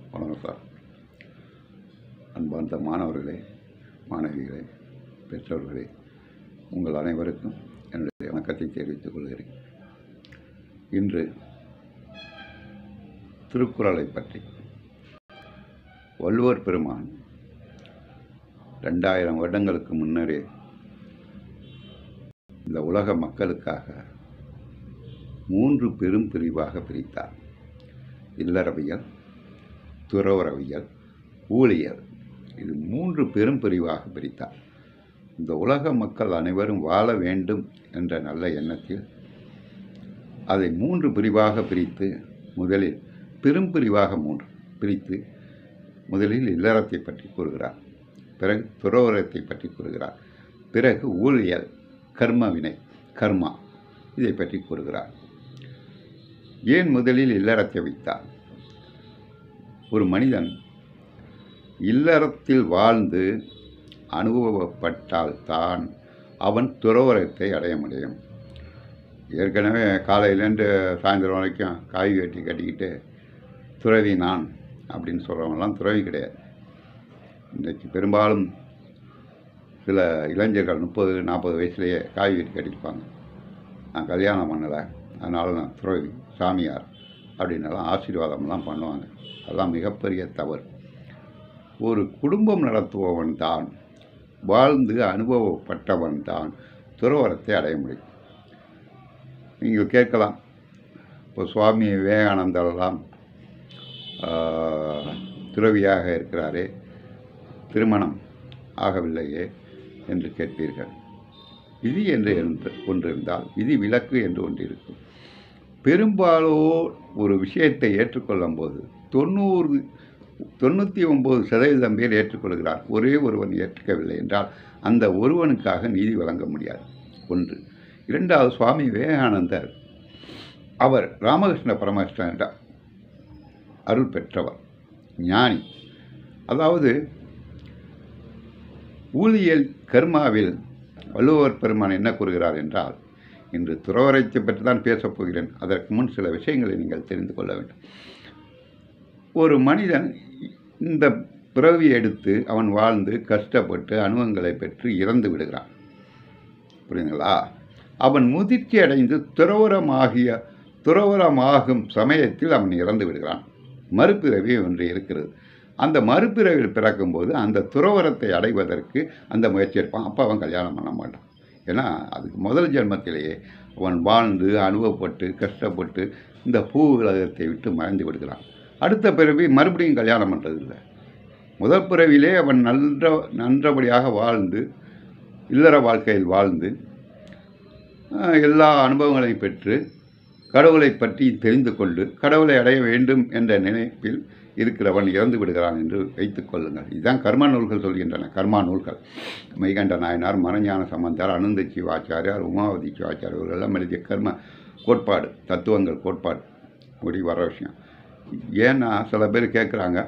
வணக்கம் சார் அன்பார்ந்த மாணவர்களே மாணவிகளே பெற்றோர்களே உங்கள் அனைவருக்கும் என்னுடைய வணக்கத்தை தெரிவித்துக் கொள்கிறேன் இன்று திருக்குறளை பற்றி வள்ளுவர் பெருமான் ரெண்டாயிரம் வருடங்களுக்கு முன்னரே இந்த உலக மக்களுக்காக மூன்று பெரும் பிரிவாக பிரித்தார் இல்லறவியல் துறவரவியல் ஊழியல் இது மூன்று பெரும் பிரிவாக பிரித்தார் இந்த உலக மக்கள் அனைவரும் வாழ வேண்டும் என்ற நல்ல எண்ணத்தில் அதை மூன்று பிரிவாக பிரித்து முதலில் பெரும் பிரிவாக மூன்று பிரித்து முதலில் இல்லறத்தை பற்றி கூறுகிறார் பிறகு துறவரத்தை பற்றி கூறுகிறார் பிறகு ஊழியல் கர்ம வினை கர்மா இதை பற்றி கூறுகிறார் ஏன் முதலில் இல்லறத்தை வைத்தார் ஒரு மனிதன் இல்லறத்தில் வாழ்ந்து அனுபவப்பட்டால் தான் அவன் துறவரத்தை அடைய முடியும் ஏற்கனவே காலையிலேருந்து சாயந்தரம் வரைக்கும் காய் வெட்டி கட்டிக்கிட்டு துறவி நான் அப்படின்னு சொல்கிறவங்கலாம் துறவி கிடையாது இன்றைக்கு பெரும்பாலும் சில இளைஞர்கள் முப்பது நாற்பது வயசுலேயே காய் வெட்டி கட்டியிருப்பாங்க நான் கல்யாணம் பண்ணலை அதனால நான் துறவி சாமியார் அப்படின்னலாம் ஆசீர்வாதம்லாம் பண்ணுவாங்க அதெல்லாம் மிகப்பெரிய தவறு ஒரு குடும்பம் நடத்துபவன் தான் வாழ்ந்து அனுபவப்பட்டவன் தான் துறவரத்தை அடைய முடியும் நீங்கள் கேட்கலாம் இப்போ சுவாமி விவேகானந்தரெல்லாம் ஆஹ், துறவியாக இருக்கிறாரே திருமணம் ஆகவில்லையே என்று கேட்பீர்கள் விதி என்று என்று ஒன்று இருந்தால் விதி விலக்கு என்று ஒன்று இருக்கும் பெரும்பாலோ ஒரு விஷயத்தை ஏற்றுக்கொள்ளும் போது தொண்ணூறு தொண்ணூற்றி ஒம்பது சதவீதம் பேர் ஏற்றுக்கொள்கிறார் ஒரே ஒருவன் ஏற்றுக்கவில்லை என்றால் அந்த ஒருவனுக்காக நீதி வழங்க முடியாது ஒன்று இரண்டாவது சுவாமி விவேகானந்தர் அவர் ராமகிருஷ்ண பரமகிருஷ்ணன் என்ற அருள் பெற்றவர் ஞானி அதாவது ஊழியல் கர்மாவில் வள்ளுவர் பெருமான் என்ன கூறுகிறார் என்றால் இன்று துறவரத்தை பற்றி தான் பேசப் போகிறேன் அதற்கு முன் சில விஷயங்களை நீங்கள் தெரிந்து கொள்ள வேண்டும் ஒரு மனிதன் இந்த பிறவி எடுத்து அவன் வாழ்ந்து கஷ்டப்பட்டு அனுபவங்களை பெற்று இறந்து விடுகிறான் புரியுதுங்களா அவன் முதிர்ச்சி அடைந்து துறவரமாகிய துறவரமாகும் சமயத்தில் அவன் இறந்து விடுகிறான் மறுபிறவி ஒன்று இருக்கிறது அந்த மறுபிறவியில் பிறக்கும்போது அந்த துறவரத்தை அடைவதற்கு அந்த முயற்சி எடுப்பான் அப்போ அவன் கல்யாணம் பண்ண மாட்டான் ஏன்னா அதுக்கு முதல் ஜென்மத்திலேயே அவன் வாழ்ந்து அனுபவப்பட்டு கஷ்டப்பட்டு இந்த பூ உலகத்தை விட்டு மறைந்து விடுகிறான் அடுத்த பிறவி மறுபடியும் கல்யாணம் பண்ணுறது இல்லை முதல் பிறவிலே அவன் நன்ற நன்றபடியாக வாழ்ந்து இல்லற வாழ்க்கையில் வாழ்ந்து ஆஹ், எல்லா அனுபவங்களையும் பெற்று கடவுளை பற்றி தெரிந்து கொண்டு கடவுளை அடைய வேண்டும் என்ற நினைப்பில் இருக்கிறவன் இறந்து விடுகிறான் என்று வைத்துக் கொள்ளுங்கள் இதுதான் கர்ம நூல்கள் சொல்கின்றன கர்மா நூல்கள் மைகண்ட நாயனார் மரஞான சம்பந்தர் அனந்த சிவாச்சாரியார் உமாவதி சிவாச்சாரியர் இவர்களெல்லாம் எழுதிய கர்ம கோட்பாடு தத்துவங்கள் கோட்பாடு முடி வர விஷயம் ஏன்னா சில பேர் கேட்குறாங்க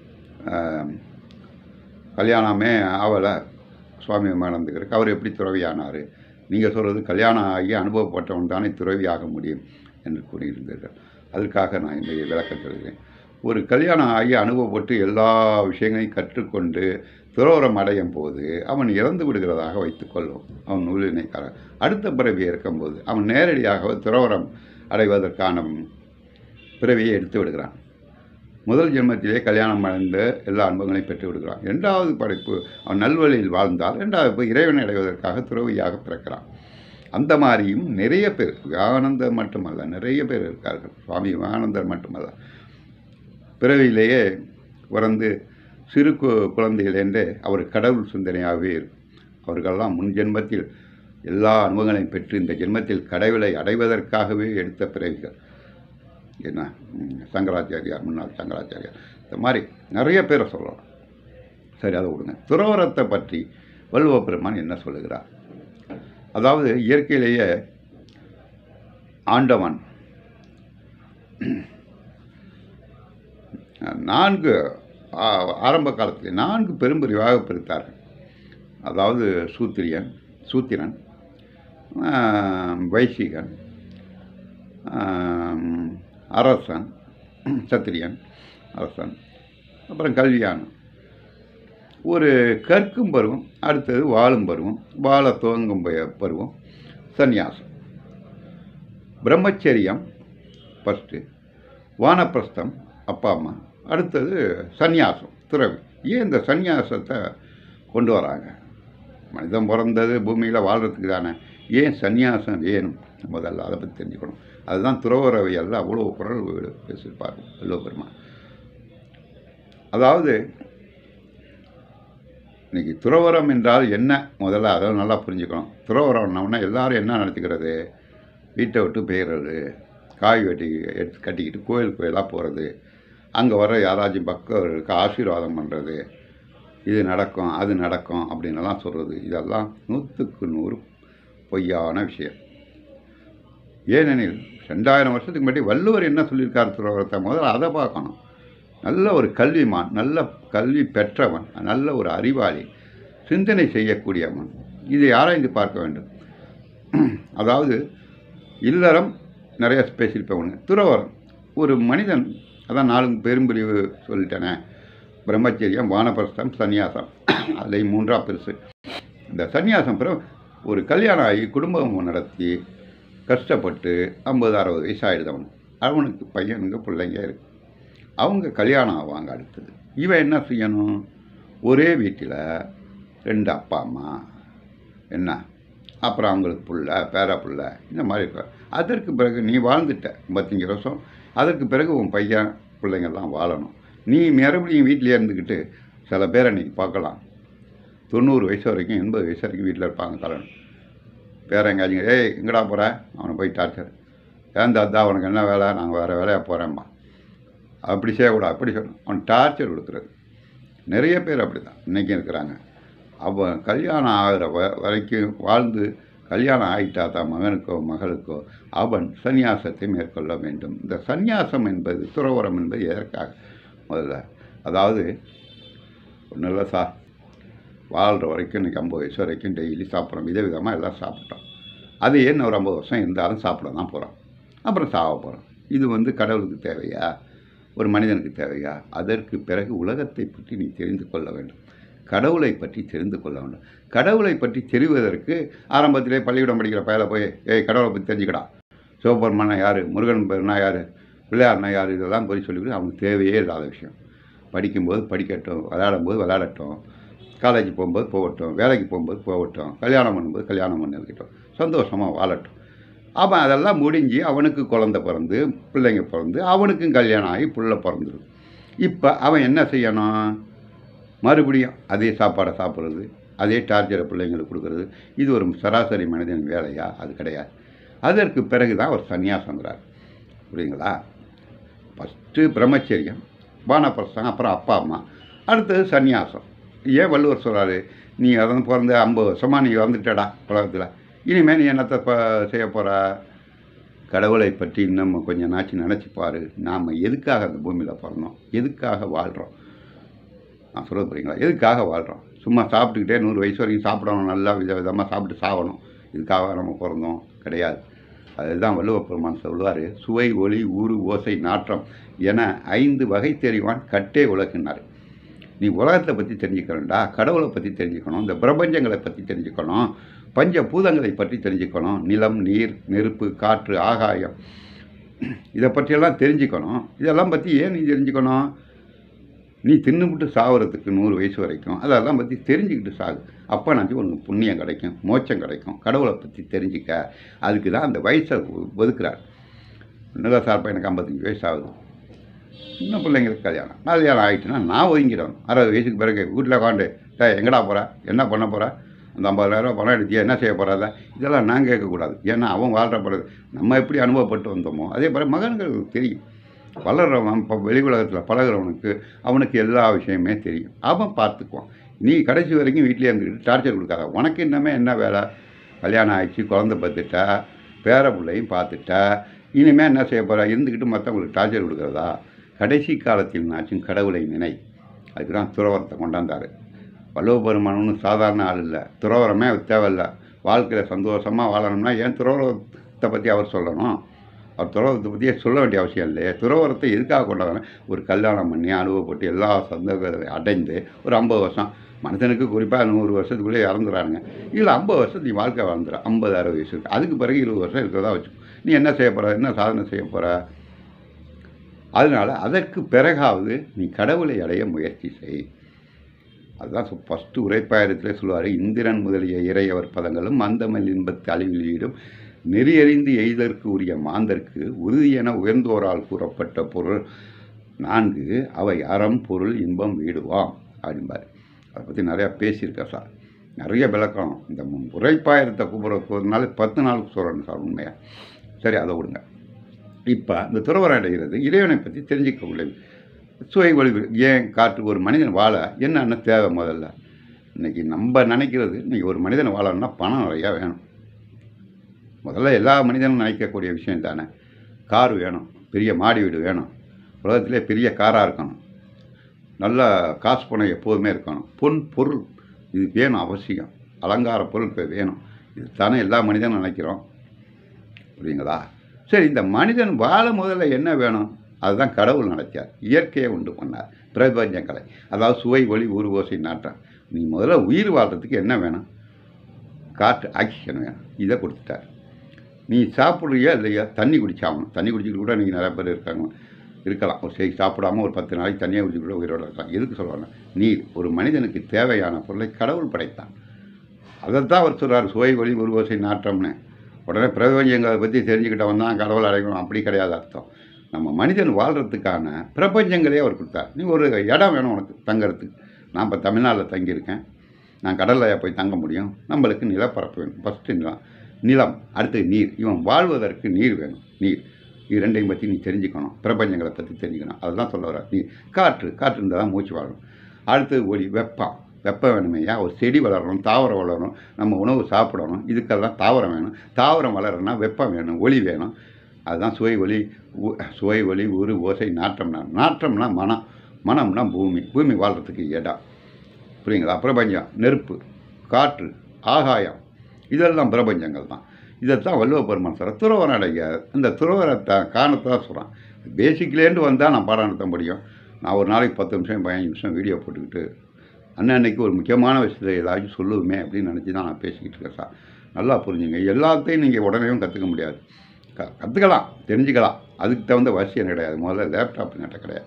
கல்யாணமே ஆவலை சுவாமி விமானந்துக்கிறதுக்கு அவர் எப்படி துறவியானார் நீங்கள் சொல்கிறது கல்யாணம் ஆகி அனுபவப்பட்டவன் தானே துறவியாக முடியும் என்று கூறியிருந்தீர்கள் அதற்காக நான் இந்த விளக்கம் சொல்கிறேன் ஒரு கல்யாணம் ஆகி அனுபவப்பட்டு எல்லா விஷயங்களையும் கற்றுக்கொண்டு துறவரம் அடையும் போது அவன் இறந்து விடுகிறதாக வைத்துக்கொள்வோம் அவன் நூலினைக்காரன் அடுத்த பிறவி இருக்கும்போது அவன் நேரடியாக துறவரம் அடைவதற்கான பிறவியை எடுத்து விடுகிறான் முதல் ஜென்மத்திலே கல்யாணம் அடைந்து எல்லா அனுபவங்களையும் பெற்று விடுகிறான் இரண்டாவது படைப்பு அவன் நல்வழியில் வாழ்ந்தால் இரண்டாவது போய் இறைவனை அடைவதற்காக துறவியாக பிறக்கிறான் அந்த மாதிரியும் நிறைய பேர் விவேகானந்தர் மட்டுமல்ல நிறைய பேர் இருக்கார்கள் சுவாமி விவேகானந்தர் மட்டுமல்ல பிறவியிலேயே பிறந்து சிறு கு குழந்தையிலேருந்தே அவர் கடவுள் சிந்தனையாகவே இருக்கும் அவர்களெல்லாம் முன் ஜென்மத்தில் எல்லா அனுபவங்களையும் பெற்று இந்த ஜென்மத்தில் கடவுளை அடைவதற்காகவே எடுத்த பிறவிகள் என்ன ம், சங்கராச்சாரியார் முன்னாள் சங்கராச்சாரியார் இந்த மாதிரி நிறைய பேரை சொல்லலாம் சரி அதை விடுங்க துறவரத்தை பற்றி வள்ளுவ பெருமான் என்ன சொல்லுகிறார் அதாவது இயற்கையிலேயே ஆண்டவன் நான்கு ஆ- ஆரம்ப காலத்தில் நான்கு பெரும்பிரிவாக பிரித்தார்கள் அதாவது சூத்திரியன் சூத்திரன் ஆம், வைசிகன் ஆம், அரசன் சத்திரியன் அரசன் அப்புறம் கல்யாணம் ஒரு கற்கும் பருவம் அடுத்தது வாழும் பருவம் வாழ துவங்கும் பய- பருவம் சந்நியாசம் பிரம்மச்சரியம் ஃபஸ்ட்டு வானப்பிரஸ்தம் அப்பா அம்மா அடுத்தது சந்நியாசம் துறவி ஏன் இந்த சந்நியாசத்தை கொண்டு வராங்க மனிதன் பிறந்தது பூமியில் வாழ்கிறதுக்கு தானே ஏன் சந்நியாசம் வேணும் முதல்ல அதை பற்றி தெரிஞ்சுக்கணும் அதுதான் துறவரவையெல்லாம் அவ்வளோ குரல் பேசியிருப்பார் வள்ளுவ பெருமான் அதாவது இன்னைக்கு துறவரம் என்றால் என்ன முதல்ல அதை நல்லா புரிஞ்சுக்கணும் துறவரம்னா எல்லாரும் என்ன நடத்திக்கிறது வீட்டை விட்டு போயிடுறது காய் வெட்டி எடுத்து கட்டிக்கிட்டு கோயில் கோயிலாக போகிறது அங்கே வர யாராச்சும் பக்தர்களுக்கு ஆசீர்வாதம் பண்ணுறது இது நடக்கும் அது நடக்கும் அப்படின்னெல்லாம் சொல்கிறது இதெல்லாம் நூற்றுக்கு நூறு பொய்யான விஷயம் ஏனெனில் ரெண்டாயிரம் வருஷத்துக்கு முன்னாடி வள்ளுவர் என்ன சொல்லியிருக்கார் துறவரத்தை முதல்ல அதை பார்க்கணும் நல்ல ஒரு கல்விமான் நல்ல கல்வி பெற்றவன் நல்ல ஒரு அறிவாளி சிந்தனை செய்யக்கூடியவன் இதை ஆராய்ந்து பார்க்க வேண்டும் அதாவது இல்லறம் நிறைய பேசியிருப்பேன் ஒன்று துறவரம் ஒரு மனிதன் அதான் நாலு பெரும்பிரிவு சொல்லிட்டேனே பிரம்மச்சரியம் வானப்பிரஸ்தம் சந்நியாசம் அதில் மூன்றா பெருசு இந்த சந்நியாசம் பிறகு ஒரு கல்யாணம் ஆகி குடும்பம் நடத்தி கஷ்டப்பட்டு ஐம்பது அறுபது வயசு ஆகிடுது அவனுக்கு அவனுக்கு பையனுக்கு பிள்ளைங்க இருக்கு அவங்க கல்யாணம் ஆவாங்க அடுத்தது இவன் என்ன செய்யணும் ஒரே வீட்டில் ரெண்டு அப்பா அம்மா என்ன அப்புறம் அவங்களுக்கு புள்ள பேர புள்ள இந்த மாதிரி இருக்க அதற்கு பிறகு நீ வாழ்ந்துட்ட ஐம்பத்தஞ்சு வருஷம் அதற்கு பிறகு உன் பையன் பிள்ளைங்கள்லாம் வாழணும் நீ மறுபடியும் வீட்டிலே இருந்துக்கிட்டு சில பேரை நீ பார்க்கலாம் தொண்ணூறு வயசு வரைக்கும் எண்பது வயசு வரைக்கும் வீட்டில் இருப்பாங்க கலன் பேர எங்கேயாச்சும் ஏய் எங்கடா போகிற அவனை போய் டார்ச்சர் ஏன் தாத்தா அவனுக்கு என்ன வேலை நாங்கள் வேறு வேலையாக போகிறேம்மா அப்படி செய்யக்கூடாது அப்படி சொல்லணும் அவன் டார்ச்சர் கொடுக்குறது நிறைய பேர் அப்படி தான் இன்றைக்கும் இருக்கிறாங்க அவன் கல்யாணம் ஆகிற வ வரைக்கும் வாழ்ந்து கல்யாணம் ஆகிட்டா தான் மகனுக்கோ மகளுக்கோ அவன் சந்நியாசத்தை மேற்கொள்ள வேண்டும் இந்த சந்நியாசம் என்பது துறவரம் என்பது எதற்காக முதல்ல அதாவது ஒன்றும் இல்லை சார் வாழ்கிற வரைக்கும் இன்றைக்கி ஐம்பது வயசு வரைக்கும் டெய்லி சாப்பிட்றோம் வித விதமாக எல்லாம் சாப்பிட்டோம் அது ஏன் ஒரு ஐம்பது வருஷம் இருந்தாலும் சாப்பிட தான் போகிறோம் அப்புறம் சாக போகிறோம் இது வந்து கடவுளுக்கு தேவையா ஒரு மனிதனுக்கு தேவையா அதற்கு பிறகு உலகத்தை பற்றி நீ தெரிந்து கொள்ள வேண்டும் கடவுளை பற்றி தெரிந்து கொள்ள வேண்டும் கடவுளை பற்றி தெரிவதற்கு ஆரம்பத்திலே பள்ளிக்கூடம் படிக்கிற பயல போய் ஏய் கடவுளை பற்றி தெரிஞ்சுக்கடா சிவபெருமானா யார் முருகன் பெருனா யார் பிள்ளையார்னா யார் இதெல்லாம் போய் சொல்லிவிட்டு அவனுக்கு தேவையே இல்லாத விஷயம் படிக்கும்போது படிக்கட்டும் விளையாடும்போது விளையாடட்டும் காலேஜ் போகும்போது போகட்டும் வேலைக்கு போகும்போது போகட்டும் கல்யாணம் பண்ணும்போது கல்யாணம் பண்ணி இருக்கட்டும் சந்தோஷமாக வாழட்டும் அவன் அதெல்லாம் முடிஞ்சு அவனுக்கு குழந்த பிறந்து பிள்ளைங்க பிறந்து அவனுக்கும் கல்யாணம் ஆகி புள்ள பிறந்துடும் இப்போ அவன் என்ன செய்யணும் மறுபடியும் அதே சாப்பாடை சாப்பிட்றது அதே டார்ச்சரை பிள்ளைங்களுக்கு கொடுக்குறது இது ஒரு சராசரி மனிதன் வேலையா அது கிடையாது அதற்கு பிறகு தான் ஒரு சந்நியாசங்கிறார் புரியுங்களா ஃபஸ்ட்டு பிரம்மச்சரியம் வானப்பிரஸ்தம் அப்புறம் அப்பா அம்மா அடுத்தது சந்நியாசம் ஏன் வள்ளுவர் சொல்கிறாரு நீ அதான் பிறந்த ஐம்பது வருஷமாக நீ வந்துட்டடா உலகத்தில் இனிமேல் நீ என்னத்தை ப செய்ய போகிற கடவுளை பற்றி இன்னும் கொஞ்சம் நாச்சு நினச்சிப்பாரு நாம் எதுக்காக அந்த பூமியில் பிறந்தோம் எதுக்காக வாழ்கிறோம் நான் சொல்ல போகிறீங்களா எதுக்காக வாழ்கிறோம் சும்மா சாப்பிட்டுக்கிட்டே நூறு வயசு வரைக்கும் சாப்பிடணும் நல்லா வித விதமாக சாப்பிட்டு சாகணும் இதுக்காக நம்ம பிறந்தோம் கிடையாது அதுதான் வள்ளுவ பெருமான் சொல்லுவார் சுவை ஒளி ஊறு ஓசை நாற்றம் என ஐந்து வகை தெரிவான் கட்டே உலகினார் நீ உலகத்தை பற்றி தெரிஞ்சுக்கணும்டா கடவுளை பற்றி தெரிஞ்சுக்கணும் இந்த பிரபஞ்சங்களை பற்றி தெரிஞ்சுக்கணும் பஞ்ச பூதங்களை பற்றி தெரிஞ்சுக்கணும் நிலம் நீர் நெருப்பு காற்று ஆகாயம் இதை பற்றியெல்லாம் தெரிஞ்சுக்கணும் இதெல்லாம் பற்றி ஏன் நீ தெரிஞ்சுக்கணும் நீ தின்னுபிட்டு சாவறதுக்கு நூறு வயசு வரைக்கும் அதெல்லாம் பற்றி தெரிஞ்சுக்கிட்டு சாகு அப்போ நான் உனக்கு புண்ணியம் கிடைக்கும் மோட்சம் கிடைக்கும் கடவுளை பற்றி தெரிஞ்சுக்க அதுக்கு தான் அந்த வயசை ஒ- ஒதுக்குறார் இன்னும் சார்பா எனக்கு ஐம்பத்தஞ்சு வயசு ஆகுது இன்னும் பிள்ளைங்களுக்கு கல்யாணம் கல்யாணம் ஆகிட்டுனா நான் ஒதுங்கிடணும் அறுபது வயசுக்கு பிறகு வீட்டில் உட்காந்து டேய் எங்கடா போகிற என்ன பண்ண போகிற அந்த ஐம்பதாயிரம் பணம் எடுத்தியா என்ன செய்ய போகிறாத இதெல்லாம் நான் கேட்கக்கூடாது ஏன்னா அவன் வாழ்கிற பிறகு நம்ம எப்படி அனுபவப்பட்டு வந்தோமோ அதே மாதிரி மகன்களுக்கு தெரியும் வளர்றவன் இப்போ வெளி உலகத்தில் பழகுறவனுக்கு அவனுக்கு எல்லா விஷயமே தெரியும் அவன் பார்த்துக்குவான் நீ கடைசி வரைக்கும் வீட்டிலே இருந்துக்கிட்டு டார்ச்சர் கொடுக்காத உனக்கு இன்னமே என்ன வேலை கல்யாணம் ஆயிடுச்சு குழந்தை பார்த்துட்டா பேர பிள்ளையும் பார்த்துட்டா இனிமேல் என்ன செய்ய போகிறா இருந்துக்கிட்டு மற்றவங்களுக்கு டார்ச்சர் கொடுக்குறதா கடைசி காலத்தில் நாச்சும் கடவுளை நினை அதுக்கு தான் துறவரத்தை கொண்டாந்தார் வள்ளுவ பெருமான் ஒன்றும் சாதாரண ஆள் இல்லை துறவரமே தேவையில்லை வாழ்க்கையில் சந்தோஷமாக வாழணும்னா ஏன் துறவரத்தை பற்றி அவர் சொல்லணும் அவர் துறவரத்தை பற்றியே சொல்ல வேண்டிய அவசியம் இல்லையே துறவரத்தை எதுக்காக கொண்டாடுறேன் ஒரு கல்யாணம் பண்ணி அனுபவப்பட்டு எல்லா சந்தங்களை அடைந்து ஒரு ஐம்பது வருஷம் மனுஷனுக்கு குறிப்பாக நூறு வருஷத்துக்குள்ளே இறந்துறானுங்க இதில் ஐம்பது வருஷம் நீ வாழ்க்கை வாழ்ந்துற ஐம்பது அறுபது வயசு இருக்கு அதுக்கு பிறகு இருபது வருஷம் இருக்கிறதா வச்சு நீ என்ன செய்ய போகிற என்ன சாதனை செய்ய போகிற அதனால் அதற்கு பிறகாவது நீ கடவுளை அடைய முயற்சி செய் அதுதான் ஃபஸ்ட்டு உரைப்பாயிரத்திலே சொல்லுவார் இந்திரன் முதலிய இறையவர் பதங்களும் மந்தமல் இன்பத்து அழிவிலீடும் நெறியறிந்து எய்தற்கு உரிய மாந்தர்க்கு உறுதியென உயர்ந்தோரால் கூறப்பட்ட பொருள் நான்கு அவை அறம் பொருள் இன்பம் வீடுவாம் அப்படிம்பார் அதை பற்றி நிறையா பேசியிருக்கேன் சார் நிறைய விளக்கம் இந்த உரைப்பாயிரத்தை கூப்பிட்றதுனால பத்து நாளுக்கு சொல்கிறேன் சார் உண்மையாக சரி அதை விடுங்க இப்போ இந்த துறவரம் அடைகிறது இறைவனை பற்றி தெரிஞ்சிக்க உள்ளது சுவை ஒளிவு ஏன் காற்று ஒரு மனிதன் வாழ என்னென்ன தேவை முதல்ல இன்னைக்கு நம்ம நினைக்கிறது இன்னைக்கு ஒரு மனிதன் வாழணும்னா பணம் நிறையா வேணும் முதல்ல எல்லா மனிதனும் நினைக்கக்கூடிய விஷயம் தானே கார் வேணும் பெரிய மாடி வீடு வேணும் உலகத்திலே பெரிய காராக இருக்கணும் நல்ல காசு பணம் எப்போதுமே இருக்கணும் பொன் பொருள் இது வேணும் அவசியம் அலங்கார பொருள் இப்போ வேணும் இது தானே எல்லா மனிதனும் நினைக்கிறோம் புரியுங்களா சரி இந்த மனிதன் வாழ முதல்ல என்ன வேணும் அதுதான் கடவுள் நடத்தியார் இயற்கையை உண்டு பண்ணார் பிரபஞ்ச கலை அதாவது சுவை ஒளி ஊர் ஓசை நாட்டம் நீ முதல்ல உயிர் வாழ்கிறதுக்கு என்ன வேணும் காற்று ஆக்சிஜன் வேணும் இதை கொடுத்துட்டார் நீ சாப்பிட்றியா இல்லையா தண்ணி குடிச்சாகணும் தண்ணி குடிச்சிட்டு கூட நீங்கள் நிறைய பேர் இருக்காங்க இருக்கலாம் ஒரு சரி சாப்பிடாம ஒரு பத்து நாளைக்கு தண்ணியாக குடிச்சு கூட உயிரோட இருக்கலாம் எதுக்கு சொல்லுவாங்க நீர் ஒரு மனிதனுக்கு தேவையான பொருளை கடவுள் படைத்தான் அதைத்தான் அவர் சொல்கிறார் சுவை ஒளி உருவசை நாட்டம்னு உடனே பிரபஞ்சங்களை பற்றி தெரிஞ்சுக்கிட்டவன் தான் கடவுள் அடையணும் அப்படி கிடையாது அர்த்தம் நம்ம மனிதன் வாழ்கிறதுக்கான பிரபஞ்சங்களே அவர் கொடுத்தார் நீ ஒரு இடம் வேணும் உனக்கு தங்கறதுக்கு நான் இப்போ தமிழ்நாட்டில் தங்கியிருக்கேன் நான் கடலில் போய் தங்க முடியும் நம்மளுக்கு நிலப்பரப்பு வேணும் ஃபஸ்ட்டு நிலம் நிலம் அடுத்து நீர் இவன் வாழ்வதற்கு நீர் வேணும் நீர் இது ரெண்டையும் பற்றி நீ தெரிஞ்சுக்கணும் பிரபஞ்சங்களை பற்றி தெரிஞ்சுக்கணும் அதுதான் சொல்ல வர நீர் காற்று காற்று இருந்தால் தான் மூச்சு வாழணும் அடுத்தது ஒளி வெப்பம் வெப்பம் வேணுமையா ஒரு செடி வளரணும் தாவரம் வளரணும் நம்ம உணவு சாப்பிடணும் இதுக்கெல்லாம் தாவரம் வேணும் தாவரம் வளரணும்னா வெப்பம் வேணும் ஒளி வேணும் அதுதான் சுவை ஒளி ஊ- சுவை ஒளி உரு ஓசை நாற்றம்னா நாற்றம்னா மனம் மனம்னா பூமி பூமி வாழ்கிறதுக்கு இடம் புரியுங்களா பிரபஞ்சம் நெருப்பு காற்று ஆகாயம் இதெல்லாம் பிரபஞ்சங்கள் தான் இதைத்தான் வள்ளுவ பெருமான் சொல்கிற துறவரடைய இந்த துறவரத்தை காரணத்தை தான் சொல்கிறான் பேசிக்லேருந்து வந்தால் நான் பாடம் நடத்த முடியும் நான் ஒரு நாளைக்கு பத்து நிமிஷம் பதினஞ்சு நிமிஷம் வீடியோ போட்டுக்கிட்டு அன்னன்னைக்கு ஒரு முக்கியமான விஷயத்தை ஏதாச்சும் சொல்லுவோமே அப்படின்னு நினச்சி தான் நான் பேசிக்கிட்டு இருக்கேன் சார் நல்லா புரிஞ்சுங்க எல்லாத்தையும் நீங்கள் உடனேயும் கற்றுக்க முடியாது க கற்றுக்கலாம் தெரிஞ்சுக்கலாம் அதுக்கு தகுந்த வசியம் கிடையாது முதல்ல லேப்டாப் என்கிட்ட கிடையாது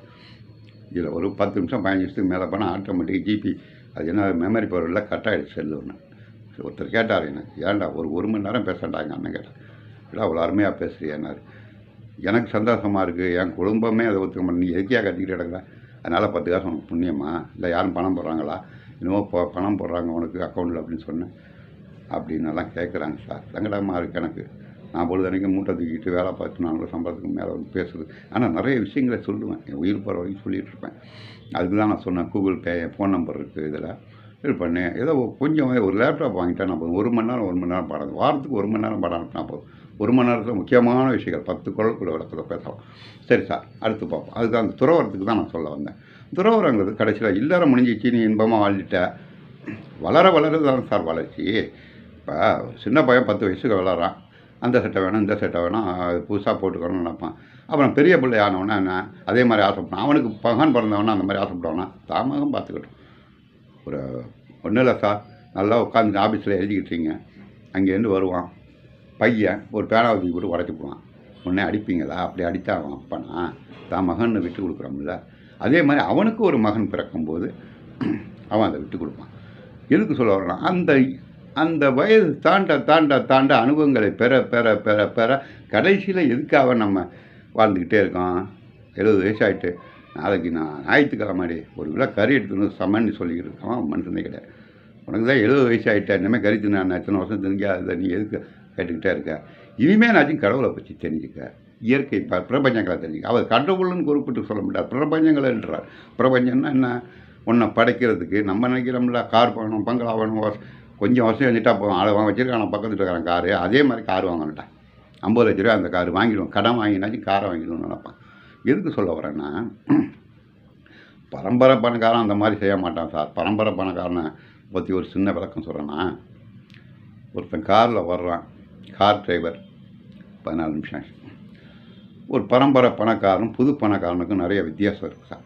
இதில் ஒரு பத்து நிமிஷம் பதினஞ்சு நிமிஷத்துக்கு மேலே போனால் ஆட்டோமேட்டிக் ஜிபி அது என்ன மெமரி பவரில் கட் ஆகிடுச்சு செல்லு ஒன்று ஒருத்தர் கேட்டார் எனக்கு ஏன்டா ஒரு ஒரு மணி நேரம் பேசண்டா எங்கள் அண்ணன் கேட்டேன் இல்லை அவ்வளோ அருமையாக பேசுறியான்னாரு எனக்கு சந்தோஷமாக இருக்குது என் குடும்பமே அதை ஒத்துக்க மாட்டேன் நீ எதுக்கியா கட்டிக்கிட்டு கிடக்குற அதனால் பத்து காசு உனக்கு புண்ணியமா இல்லை யாரும் பணம் போடுறாங்களா இன்னமும் இப்போ பணம் போடுறாங்க உனக்கு அக்கௌண்ட்டில் அப்படின்னு சொன்னேன் அப்படின்னு எல்லாம் கேட்குறாங்க சார் சங்கடமாக இருக்குது எனக்கு நான் பொழுதனைக்கு மூட்டை தூக்கிட்டு வேலை பார்த்து நாலு சம்பளத்துக்கு மேலே வந்து பேசுறது ஆனால் நிறைய விஷயங்களை சொல்லுவேன் என் உயிர் போகிற வரைக்கும் சொல்லிகிட்டு இருப்பேன் அதுக்கு தான் நான் சொன்னேன் கூகுள் பே ஃபோன் நம்பர் இருக்குது இதில் இது பண்ணேன் ஏதோ ஒரு- கொஞ்சம் ஒரு லேப்டாப் வாங்கிட்டா நான் போதும் ஒரு மணி நேரம் ஒரு மணி நேரம் பாடம் வாரத்துக்கு ஒரு மணி நேரம் பாடம் அனுப்பினா போதும் ஒரு மணி நேரத்தில் முக்கியமான விஷயங்கள் பத்து குரலுக்குள்ள விளக்கத்தை பேசலாம் சரி சார் அடுத்து பார்ப்போம் அதுக்கு அந்த துறவரத்துக்கு தான் நான் சொல்ல வந்தேன் துறவரங்கிறது கடைசியில் இல்லறம் முடிஞ்சிச்சு நீ இன்பமாக வாழ்ந்துட்ட வளர வளர தான் சார் வளர்ச்சி இப்போ சின்ன பையன் பத்து வயசுக்கு வளரான் அந்த சட்டை வேணும் இந்த சட்டை வேணும் அது புதுசாக போட்டுக்கணும்னு நினைப்பான் அப்புறம் பெரிய பிள்ளை ஆனவனா என்ன அதே மாதிரி ஆசைப்படான் அவனுக்கு பகன் பிறந்தவனா அந்த மாதிரி ஆசைப்படுவானா தாமகம் பார்த்துக்கட்டும் ஒரு ஒன்றும் இல்லை சார் நல்லா உட்காந்து ஆஃபீஸில் எழுதிக்கிட்டீங்க அங்கேருந்து வருவான் பையன் ஒரு பேனாவை தூக்கி போட்டு உடச்சி போவான் உடனே அடிப்பீங்களா அப்படி அடித்தா அவன் அப்பனா தான் மகன் விட்டு கொடுக்குறோம்ல அதே மாதிரி அவனுக்கு ஒரு மகன் பிறக்கும்போது அவன் அதை விட்டு கொடுப்பான் எதுக்கு சொல்ல வரேன்னா அந்த அந்த வயது தாண்ட தாண்ட தாண்ட அனுபவங்களை பெற பெற பெற பெற கடைசியில் எதுக்காக நம்ம வாழ்ந்துக்கிட்டே இருக்கோம் எழுபது வயசு ஆகிட்டு நாளைக்கு நான் ஞாயிற்றுக்கிழமாடி ஒரு கிலோ கறி எடுத்துன்னு சமன்னு சொல்லிக்கிட்டு இருக்கான் மனுஷனே கிடையாது உனக்கு தான் எழுபது வயசு ஆகிட்டேன் இனிமேல் கறி தின்னு நான் எத்தனை வருஷம் தெரிஞ்சாத நீ எதுக்கு கேட்டுக்கிட்டே இருக்க இனிமேல் நாச்சும் கடவுளை பற்றி தெரிஞ்சுக்க இயற்கை ப பிரபஞ்சங்களை தெரிஞ்சுக்க அவர் கடவுள்னு குறிப்பிட்டு சொல்ல முடியாது பிரபஞ்சங்கள்ன்றார் பிரபஞ்சம்னா என்ன உன்னை படைக்கிறதுக்கு நம்ம நினைக்கிறோம்ல கார் வேணும் பங்களா வேணும் வச- கொஞ்சம் வசதி வந்துட்டா போதும் அதை அவன் வச்சிருக்கான் பக்கத்தில் இருக்கிறான் காரு அதே மாதிரி கார் வாங்கணுட்டான் ஐம்பது லட்ச ரூபா அந்த கார் வாங்கிடுவோம் கடன் வாங்கினாச்சும் காரை வாங்கிடுவோம்னு நினைப்பான் எதுக்கு சொல்ல வரேன்னா பரம்பரை பணக்காரன் அந்த மாதிரி செய்ய மாட்டான் சார் பரம்பரை பணக்காரனை பற்றி ஒரு சின்ன விளக்கம் சொல்கிறேன்னா ஒருத்தன் காரில் வர்றான் கார் டிரைவர் பதினாலு நிமிஷம் ஆச்சு ஒரு பரம்பரை பணக்காரனும் புது பணக்காரனுக்கும் நிறைய வித்தியாசம் இருக்கு சார்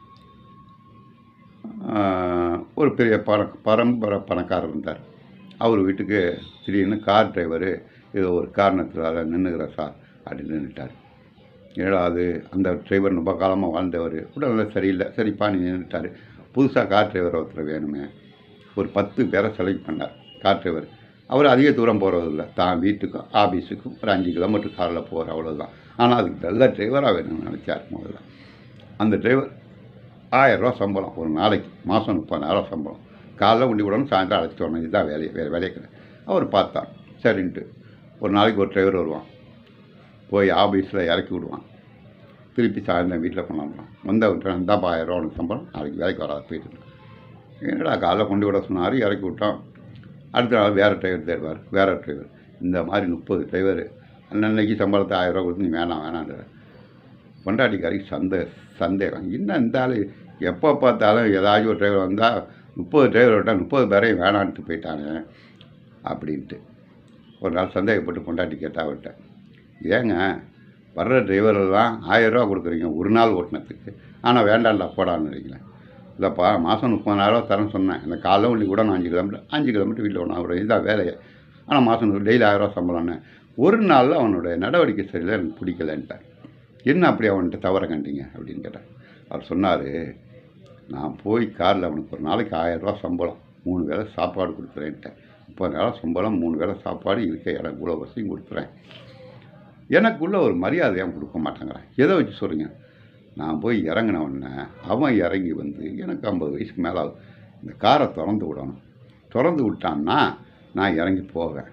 ஆஹ், ஒரு பெரிய பண பரம்பரை பணக்காரர் இருந்தார் அவர் வீட்டுக்கு திடீர்னு கார் டிரைவரு ஏதோ ஒரு காரணத்தினால நின்றுக்கிறேன் சார் அப்படின்னு நின்றுட்டார் ஏடா அது அந்த டிரைவர் ரொம்ப காலமாக வாழ்ந்தவர் உடல்நிலை சரியில்லை சரிப்பா நீ நின்றுட்டார் புதுசாக கார் டிரைவர் ஒருத்தர் வேணுமே ஒரு பத்து பேரை செலக்ட் பண்ணார் கார் டிரைவர் அவர் அதிக தூரம் போகிறதில்ல தான் வீட்டுக்கும் ஆஃபீஸுக்கும் ஒரு அஞ்சு கிலோமீட்டர் காரில் போகிற அவ்வளோதான் ஆனால் அதுக்கு நல்ல டிரைவராக வேணும்னு நினச்சார் முதல்ல அந்த டிரைவர் ஆயிரரூவா சம்பளம் ஒரு நாளைக்கு மாதம் முப்பதாயிரம் சம்பளம் காலைல உண்டி விடணும் சாயந்தரம் அழைச்சிட்டு வரணும் இதுதான் வேலையை வேறு வேலையே கிடையாது அவர் பார்த்தார் சரின்ட்டு ஒரு நாளைக்கு ஒரு டிரைவர் வருவான் போய் ஆஃபீஸில் இறக்கி விடுவான் திருப்பி சாயந்தரம் வீட்டில் கொண்டாடுவான் வந்தவன்ட்டு இந்தாப்பா ஆயிரம் ரூபா உனக்கு சம்பளம் நாளைக்கு வேலைக்கு வராது போயிட்டு என்னடா காலைல கொண்டு விட சொன்னார் இறக்கி விட்டோம் அடுத்த நாள் வேறு டிரைவர் தேடுவார் வேறு டிரைவர் இந்த மாதிரி முப்பது டிரைவர் அன்னன்னைக்கு சம்பளத்தை ஆயிரம் ரூபா கொடுத்து நீ வேணாம் வேணான்ற பொண்டாட்டிக்காரிக்கு சந்தே சந்தேகம் இன்னும் இந்த ஆள் எப்போ பார்த்தாலும் ஏதாச்சும் ஒரு டிரைவர் வந்தால் முப்பது டிரைவர் விட்டால் முப்பது பேரையும் வேணான்ட்டு போயிட்டானே அப்படின்ட்டு ஒரு நாள் சந்தேகப்பட்டு பொண்டாட்டி கேட்டா அவர்கிட்ட ஏங்க வர்ற டிரைவரெல்லாம் ஆயிரரூவா கொடுக்குறீங்க ஒரு நாள் ஓட்டினத்துக்கு ஆனால் வேண்டாம்டா போடான்னு இருக்கீங்களேன் இல்லைப்பா மாதம் முப்பதாயிரரூவா தரேன் சொன்னேன் இந்த காலைல உள்ளி கூட நான் அஞ்சு கிலோமீட்டர் அஞ்சு கிலோமீட்டர் வீட்டில் ஒன்று அவர் இதான் வேலையை ஆனால் மாதம் டெய்லி ஆயிரரூவா சம்பளம்னு ஒரு நாளில் அவனுடைய நடவடிக்கை சரியில்லை எனக்கு பிடிக்கலன்ட்டார் என்ன அப்படி அவன்கிட்ட தவற கண்டீங்க அப்படின்னு கேட்டார் அவர் சொன்னார் நான் போய் காரில் அவனுக்கு ஒரு நாளைக்கு ஆயிரரூவா சம்பளம் மூணு வேளை சாப்பாடு கொடுக்குறேன்ட்டேன் முப்பது நாள் சம்பளம் மூணு வேளை சாப்பாடு இருக்க இடம் இவ்வளோ வசதியும் கொடுக்குறேன் எனக்குள்ள ஒரு மரியாதையாக கொடுக்க மாட்டேங்கிறான் எதை வச்சு சொல்கிறீங்க நான் போய் இறங்கின உடனே அவன் இறங்கி வந்து எனக்கு ஐம்பது வயசுக்கு மேலே ஆகுது இந்த காரை திறந்து விடணும் திறந்து விட்டான்னா நான் இறங்கி போவேன்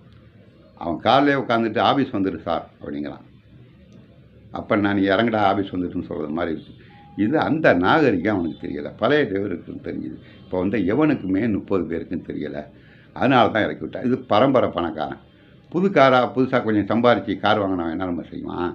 அவன் கார்லேயே உட்காந்துட்டு ஆஃபீஸ் வந்துடு சார் அப்படிங்கிறான் அப்போ நான் நீ இறங்கடா ஆஃபீஸ் வந்துட்டுன்னு சொல்கிற மாதிரி இருக்கு இது அந்த நாகரிகம் அவனுக்கு தெரியலை பழைய டிரைவருக்குன்னு தெரிஞ்சுது இப்போ வந்து எவனுக்குமே முப்பது பேருக்கும் தெரியலை அதனால தான் இறக்கி விட்டான் இது பரம்பரை பணக்காரன் புது காராக புதுசாக கொஞ்சம் சம்பாரித்து கார் வாங்கினவன் என்ன நம்ம செய்வான்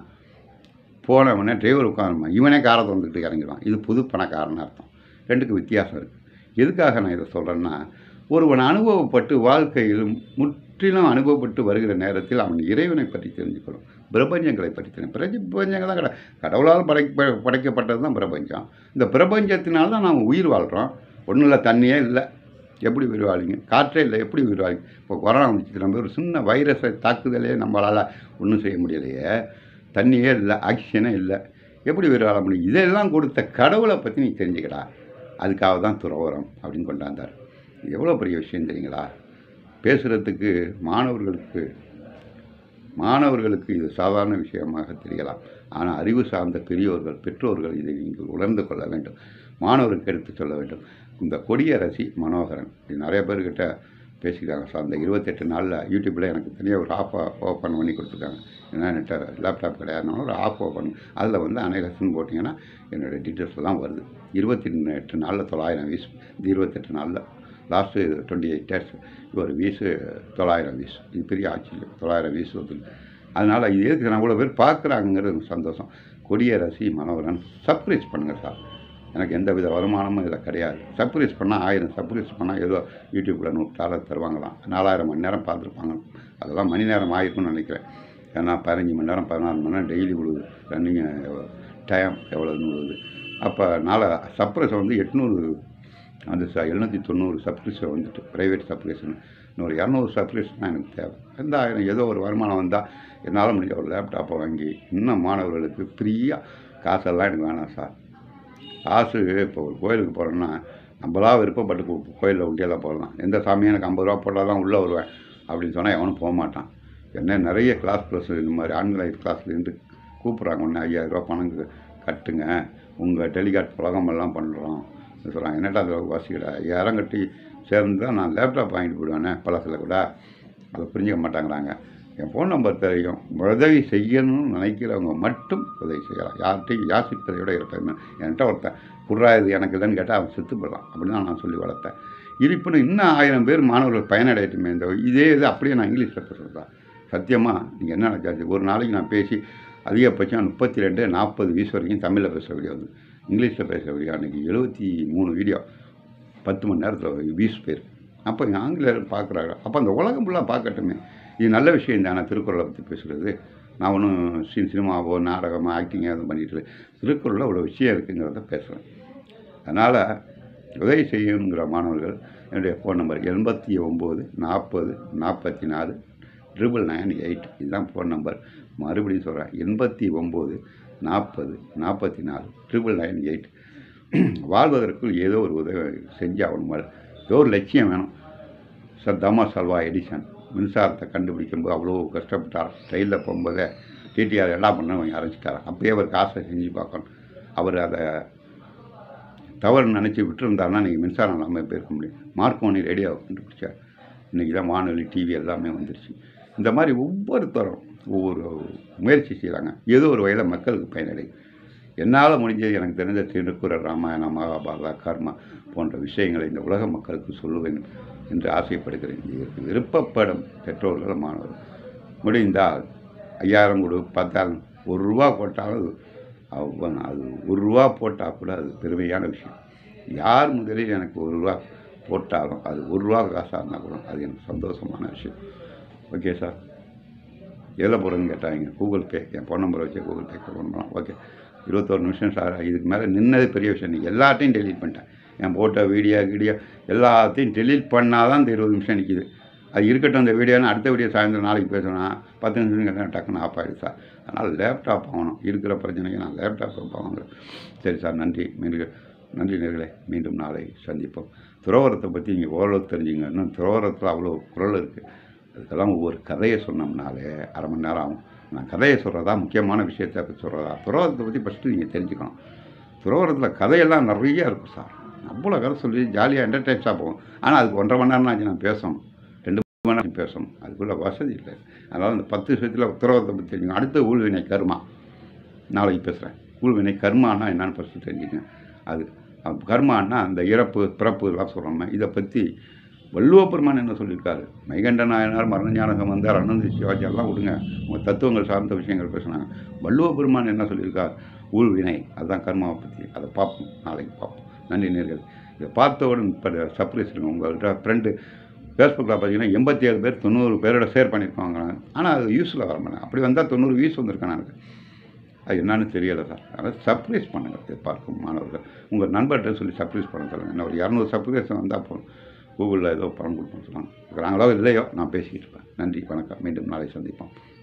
போனவனே டிரைவர் உட்காரமா இவனே காரை திறந்துக்கிட்டு இறங்கிடுவான் இது புது பணக்காரன்னு அர்த்தம் ரெண்டுக்கு வித்தியாசம் இருக்குது எதுக்காக நான் இதை சொல்கிறேன்னா ஒருவன் அனுபவப்பட்டு வாழ்க்கையில் முற்றிலும் அனுபவப்பட்டு வருகிற நேரத்தில் அவன் இறைவனை பற்றி தெரிஞ்சுக்கணும் பிரபஞ்சங்களை பற்றி தெரியும் பிரபஞ்சங்கள் தான் கடை கடவுளால் படைக்க படைக்கப்பட்டது தான் பிரபஞ்சம் இந்த பிரபஞ்சத்தினால தான் நாம் உயிர் வாழ்கிறோம் ஒன்றும் இல்லை தண்ணியே இல்லை எப்படி உயிர் வாழிங்க காற்றே இல்லை எப்படி உயிர் வாழிங்க இப்போ கொரோனா வந்துச்சு நம்ம ஒரு சின்ன வைரஸை தாக்குதலே நம்மளால் ஒன்றும் செய்ய முடியலையே தண்ணியே இல்லை ஆக்சிஜனே இல்லை எப்படி உயிர் வாழ முடியும் இதெல்லாம் கொடுத்த கடவுளை பற்றி நீ தெரிஞ்சுக்கடா அதுக்காக தான் துறவரம் அப்படின்னு கொண்டாந்தார் இது எவ்வளோ பெரிய விஷயம் தெரியுங்களா பேசுகிறதுக்கு மாணவர்களுக்கு மாணவர்களுக்கு இது சாதாரண விஷயமாக தெரியலாம் ஆனால் அறிவு சார்ந்த பெரியோர்கள் பெற்றோர்கள் இதை நீங்கள் உணர்ந்து கொள்ள வேண்டும் மாணவருக்கு எடுத்து சொல்ல வேண்டும் இந்த கொடியரசி மனோகரன் இது நிறைய பேர்கிட்ட பேசிக்கிறாங்க சார் அந்த இருபத்தெட்டு நாளில் யூடியூப்பில் எனக்கு தனியாக ஒரு ஆஃப் ஓப்பன் பண்ணி கொடுத்துருக்காங்க ஏன்னா என்கிட்ட லேப்டாப் கிடையாதுனால ஒரு ஆஃப் ஓப்பன் அதில் வந்து அனைலசன் போட்டிங்கன்னா என்னோடய டீட்டெயில்ஸ் எல்லாம் வருது இருபத்தி எட்டு நாளில் தொள்ளாயிரம் வீஸ் இந்த இருபத்தெட்டு நாளில் லாஸ்ட்டு டுவெண்ட்டி எயிட் டேஸ் ஒரு வீஸு தொள்ளாயிரம் வீஸ் இது பெரிய ஆச்சரியம் தொள்ளாயிரம் வீஸ் வந்து அதனால் இது எதுக்கு நான் இவ்வளோ பேர் பார்க்குறாங்கிறது எனக்கு சந்தோஷம் கொடியரசி மனோகரன் சர்ப்ரைஸ் பண்ணுங்கள் சார் எனக்கு எந்த வித வருமானமும் இதில் கிடையாது சர்ப்ரைஸ் பண்ணால் ஆயிரம் சர்ப்ரைஸ் பண்ணால் ஏதோ யூடியூப்பில் நூறு டாலர் தருவாங்களாம் நாலாயிரம் மணி நேரம் பார்த்துருப்பாங்க அதெல்லாம் மணி நேரம் ஆயிருக்கும்னு நினைக்கிறேன் ஏன்னா பதினஞ்சு மணி நேரம் பதினாறு மணி நேரம் டெய்லி விழுது ரன்னிங் டைம் எவ்வளோன்னு விழுது அப்போ நாலு சர்ப்ரைஸ் வந்து எட்நூறு அந்த ச எழுநூற்றி தொண்ணூறு சப்ஸ்கிரிப்ஷன் வந்துட்டு ப்ரைவேட் சப்ஸ்கிரிப்ஷன் இன்னொரு இரநூறு சப்ஸ்கிரிப்ஷன் தான் எனக்கு தேவை எந்த ஆயிரம் ஏதோ ஒரு வருமானம் வந்தால் என்னால் முடிஞ்ச ஒரு லேப்டாப்பை வாங்கி இன்னும் மாணவர்களுக்கு ஃப்ரீயாக காசெல்லாம் எனக்கு வேணாம் சார் காசு இப்போ ஒரு கோயிலுக்கு போகிறோன்னா நம்மளா விருப்பப்பட்டு கோ- கோயிலில் உண்டியெல்லாம் போடலாம் எந்த சாமியும் எனக்கு ஐம்பது ரூபா போட்டால் தான் உள்ளே வருவேன் அப்படின்னு சொன்னால் எவனும் போக மாட்டான் என்ன நிறைய கிளாஸ் ப்ளஸ் இந்த மாதிரி ஆன்லைன் கிளாஸ்லேருந்து கூப்பிட்றாங்க ஒன்று ஐயாயிரரூபா பணம் கு- கட்டுங்க உங்கள் டெலிகாட் புலகமெல்லாம் பண்ணுறோம் சொல்கிறாங்க என்னடா அது வாசிக்கடா ஐயாயிரம் கட்டி சேர்ந்து தான் நான் லேப்டாப் வாங்கிட்டு போயிடுவேனே பழசில் கூட அதை புரிஞ்சுக்க மாட்டேங்கிறாங்க என் ஃபோன் நம்பர் தெரியும் உதவி செய்யணும்னு நினைக்கிறவங்க மட்டும் உதவி செய்யலாம் யார்கிட்டையும் யாசிப்பதை விட இருப்பேன் என்கிட்ட ஒருத்தன் குர்ரா இது எனக்கு இல்லைன்னு கேட்டால் அவன் செத்து போயிடலாம் அப்படி தான் நான் சொல்லி வளர்த்தேன் இருப்பினும் இன்னும் ஆயிரம் பேர் மாணவர்கள் பயனடையட்டுமே இந்த இதே இது அப்படியே நான் இங்கிலீஷில் பேசுகிறதா சத்தியமாக நீங்கள் என்ன நினைச்சாச்சு ஒரு நாளைக்கு நான் பேசி அதிகபட்சம் முப்பத்தி ரெண்டு நாற்பது வீஸ் வரைக்கும் தமிழில் பேசுகிற வீடியோ வந்து இங்கிலீஷில் பேசுகிற வீடியோ அன்றைக்கி எழுபத்தி மூணு வீடியோ பத்து மணி நேரத்தில் வீஸ் பேர் அப்போ ஆங்கிலேயர் பார்க்குறாங்க அப்போ அந்த உலகம் ஃபுல்லாக பார்க்கட்டுமே இது நல்ல விஷயம் தானே திருக்குறளை பற்றி பேசுகிறது நான் ஒன்றும் சி சினிமாவோ நாடகமோ ஆக்டிங்கோ எதுவும் பண்ணிட்டு இல்லை திருக்குறளில் அவ்வளோ விஷயம் இருக்குங்கிறத பேசுகிறேன் அதனால் உதவி செய்யணுங்கிற மாணவர்கள் என்னுடைய ஃபோன் நம்பர் எண்பத்தி ஒம்பது நாற்பது நாற்பத்தி நாலு ட்ரிபிள் நைன் எயிட் இதுதான் ஃபோன் நம்பர் மறுபடியும் சொல்கிறேன் எண்பத்தி ஒம்பது நாற்பது நாற்பத்தி நாலு ட்ரிபிள் நைன் எயிட் வாழ்வதற்குள் ஏதோ ஒரு உதவி செஞ்சாகணும் ஏதோ ஒரு லட்சியம் வேணும் சார் தாமஸ் அல்வா எடிசன் மின்சாரத்தை கண்டுபிடிக்கும்போது அவ்வளோ கஷ்டப்பட்டார் ட்ரெயினில் போகும்போதே டிடிஆர் எல்லாம் பண்ண ஆரம்பிச்சிட்டார் அப்பயே அவருக்கு ஆசை செஞ்சு பார்க்கணும் அவர் அதை தவறு நினச்சி விட்டுருந்தாருன்னா நீங்கள் மின்சாரம் இல்லாமல் போயிருக்க முடியும் மார்க்கோனி ரேடியோவை கண்டுபிடிச்சார் இன்றைக்கி தான் வானொலி டிவி எல்லாமே வந்துருச்சு இந்த மாதிரி ஒவ்வொருத்தரும் ஒவ்வொரு முயற்சி செய்கிறாங்க ஏதோ ஒரு வகையில் மக்களுக்கு பயனடையும் என்னால் முடிஞ்சது எனக்கு தெரிஞ்ச திருக்குறள் ராமாயணம் மகாபாரதா கர்மா போன்ற விஷயங்களை இந்த உலக மக்களுக்கு சொல்லுவேன் என்று ஆசைப்படுகிறேன் இதற்கு விருப்பப்படும் பெற்றோர்கள் மாணவர்கள் முடிந்தால் ஐயாயிரம் கொடு பத்தாயிரம் ஒரு ரூபா போட்டாலும் அது அவன் அது ஒரு ரூபா போட்டால் கூட அது பெருமையான விஷயம் யார் முதலில் எனக்கு ஒரு ரூபா போட்டாலும் அது ஒரு ரூபா காசாக இருந்தால் கூட அது எனக்கு சந்தோஷமான விஷயம் ஓகே சார் எதில் போகிறேன்னு கேட்டாங்க கூகுள் பே என் ஃபோன் நம்பரை வச்சு கூகுள் பே பண்ணலாம் ஓகே இருபத்தோரு நிமிஷம் சார் இதுக்கு மேலே நின்னது பெரிய விஷயம் நீங்கள் எல்லாத்தையும் டெலீட் பண்ணிட்டேன் என் போட்டோ வீடியோ வீடியோ எல்லாத்தையும் டெலீட் பண்ணால் தான் இந்த இருபது நிமிஷம் நிற்கிது அது இருக்கட்டும் அந்த வீடியோன்னு அடுத்த வீடியோ சாயந்தரம் நாளைக்கு பேசணும் பத்து நிமிஷம் கேட்டால் டக்குன்னு ஆஃப் ஆகிடுது சார் அதனால் லேப்டாப் வாங்கணும் இருக்கிற பிரச்சனைக்கு நான் லேப்டாப் வாங்குறேன் சரி சார் நன்றி மீண்டும் நன்றி நேர்களே மீண்டும் நாளை சந்திப்போம் துறவரத்தை பற்றி நீங்கள் ஓரளவு தெரிஞ்சுங்க இன்னும் துறவரத்தில் அவ்வளோ குரல் இருக்குது அதுக்கெல்லாம் ஒவ்வொரு கதையை சொன்னோம்னாலே அரை மணி நேரம் ஆகும் நான் கதையை சொல்கிறதா முக்கியமான விஷயத்தை சொல்கிறதா துறவரத்தை பற்றி ஃபஸ்ட்டு நீங்கள் தெரிஞ்சுக்கணும் துறவரத்தில் கதையெல்லாம் நிறைய இருக்கும் சார் அவ்வளோ கதை சொல்லி ஜாலியாக என்டர்டைன்ஸாக போகும் ஆனால் அதுக்கு ஒன்றரை மணி நேரம் ஆச்சு நான் பேசணும் ரெண்டு மணி நேரம் பேசணும் அதுக்குள்ள வசதி இல்லை அதனால் இந்த பத்து விஷயத்தில் துறவரத்தை பற்றி தெரிஞ்சுக்கணும் அடுத்த ஊழ்வினை கர்மா நாளைக்கு பேசுகிறேன் ஊழ்வினை கர்மானா என்னன்னு ஃபஸ்ட்டு தெரிஞ்சுக்கங்க அது அப்ப கர்மான்னா அந்த இறப்பு பிறப்பு எல்லாம் சொல்கிறோமே இதை பற்றி வள்ளுவ பெருமான் என்ன சொல்லியிருக்காரு மைகண்ட நாயனார் மரணஞான சம்பந்தார் அனந்த சிவாஜி எல்லாம் விடுங்க உங்கள் தத்துவங்கள் சார்ந்த விஷயங்கள் பேசுனாங்க வள்ளுவ பெருமான் என்ன சொல்லியிருக்கார் ஊழ்வினை அதுதான் கர்மாவை பற்றி அதை பார்ப்போம் நாளைக்கு பார்ப்போம் நன்றி நேர்கள் இதை பார்த்தவுடன் இப்போ சர்ப்ரைஸ் இருக்கும் உங்கள்கிட்ட ஃப்ரெண்டு ஃபேஸ்புக்கில் பார்த்தீங்கன்னா எண்பத்தி ஏழு பேர் தொண்ணூறு பேரோட ஷேர் பண்ணியிருப்பாங்க ஆனால் அது யூஸில் வர மாட்டேன் அப்படி வந்தால் தொண்ணூறு வியூஸ் வந்திருக்கேன் எனக்கு அது என்னன்னு தெரியலை சார் அதனால் சர்ப்ரைஸ் பண்ணுங்கள் இதை பார்க்கும் மாணவர்கள் உங்கள் நண்பர்கிட்ட சொல்லி சர்ப்ரைஸ் பண்ண சொல்லுங்கள் என்ன ஒரு இரநூறு சர்ப்ரைஸ் வந்தால் போதும் கூகுளில் ஏதோ பணம் கொடுப்போம் சொல்லுவாங்க இருக்கிறாங்களோ இல்லையோ நான் பேசிக்கிட்டு இருப்பேன் நன்றி வணக்கம் மீண்டும் நாளை சந்திப்போம்